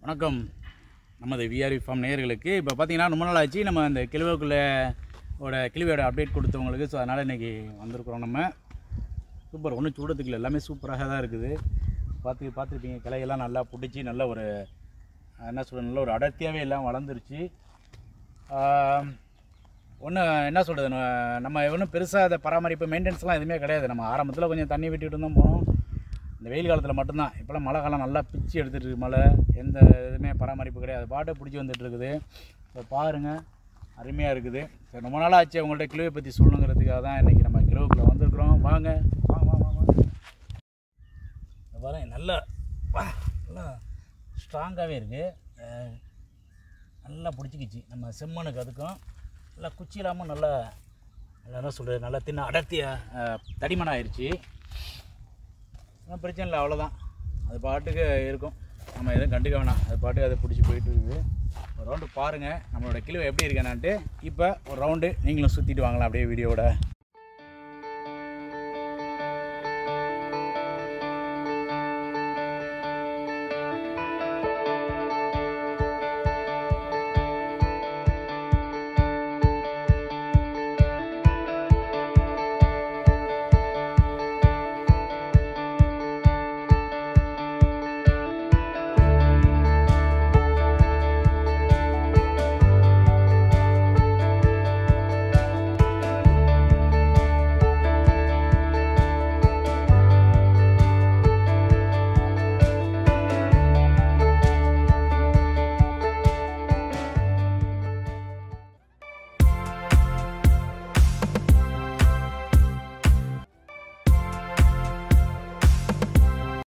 வணக்கம் நமது VRV form நேயர்களுக்கு இப்போ பார்த்தீங்கன்னா ரொம்ப நாள் ஆச்சு நம்ம அந்த கிழுவக்குள்ளே ஓட கிழுவையோட அப்டேட் கொடுத்தவங்களுக்கு ஸோ அதனால் இன்றைக்கி வந்திருக்கிறோம் நம்ம சூப்பர் ஒன்றும் சூடத்துக்கு இல்லை எல்லாமே சூப்பராக தான் இருக்குது பார்த்து பார்த்துருப்பீங்க கிளையெல்லாம் நல்லா பிடிச்சி நல்ல ஒரு அஹ், என்ன சொல்கிறது நல்ல ஒரு அடர்த்தியாகவே எல்லாம் வளர்ந்துருச்சு ஒன்று என்ன சொல்கிறது நம்ம ஒன்றும் பெருசாக அதை பராமரிப்பு மெயின்டெனன்ஸ்லாம் எதுவுமே கிடையாது நம்ம ஆரம்பத்தில் கொஞ்சம் தண்ணி விட்டுட்டு தான் போனோம் இந்த வெயில் காலத்தில் மட்டும்தான் இப்போலாம் மழை காலம் நல்லா பிச்சு எடுத்துகிட்டு இருக்கு மழை எந்த இதுவுமே பராமரிப்பு கிடையாது பாட்டை பிடிச்சி வந்துட்டு இருக்குது இப்போ பாருங்கள் அருமையாக இருக்குது சரி ரொம்ப நாளாக ஆச்சு உங்கள்கிட்ட கிலோவை பற்றி சொல்லணுங்கிறதுக்காக தான் இன்றைக்கி நம்ம கிலோவுக்குள்ளே வந்திருக்கிறோம் வாங்க வாங்க வாங்க வாங்க இங்க பாருங்க நல்லா வா, நல்லா ஸ்ட்ராங்காகவே இருக்குது நல்லா பிடிச்சிக்கிச்சு நம்ம செம்மண்ணுக்கு அதுக்கும் நல்லா குச்சி இல்லாமல் நல்லா நல்லா என்ன சொல்கிறது நல்லா தின்ன அடர்த்தியாக தடிமன் ஆயிடுச்சு ஒன்றும் பிரச்சனை இல்லை அவ்வளோதான் அது பாட்டுக்கு இருக்கும் நம்ம எதுவும் கண்டுக்க வேணாம் அது பாட்டுக்கு அதை பிடிச்சி போயிட்டு இருக்குது ஒரு ரவுண்டு பாருங்கள் நம்மளோட கிலோ எப்படி இருக்கேனான்ட்டு இப்போ ஒரு ரவுண்டு நீங்களும் சுற்றிட்டு வாங்கலாம் அப்படியே வீடியோவோட